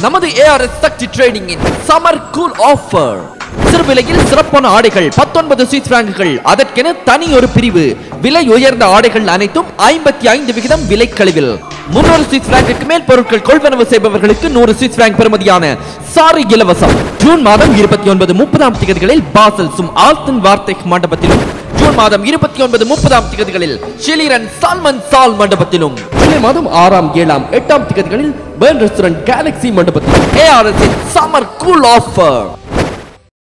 நமது ஏஆர்எஸ் சக்தி ட்ரேடிங்கின் summer cool offer சிறு விலையில் சிறப்பான ஆடைகள் பத்தொன்பது சுவிஸ் பிராங்குகள் அதற்கென தனி ஒரு பிரிவு விலை உயர்ந்த ஆடைகள் அனைத்தும் ஐம்பத்தி ஐந்து விகிதம் விலை கழிவில் முன்னூறு சுவிஸ் பிராங்கிற்கு மேல் பொருட்கள் கொள்வனவு செய்பவர்களுக்கு நூறு சுவிஸ் பிராங்க் பெறுமதியான சாரி இலவசம் ஜூன் மாதம் இருபத்தி ஒன்பது முப்பதாம் தேதிகளில் பாசல் சும் ஆல்டன் வார்த்தெக் மண்டபத்திலும் ஜூன் மாதம் இருபத்தி ஒன்பது முப்பதாம் திகதிகளில் ஷிலிரன் சால்மன் சால் மண்டபத்திலும் ஜூலை மாதம் ஆறாம் ஏழாம் எட்டாம் திகதிகளில் பேர்ன் ரெஸ்டாரண்ட் கேலக்ஸி மண்டபத்திலும் ஏஆர்எஸ் சம்மர் கூல் ஆஃபர்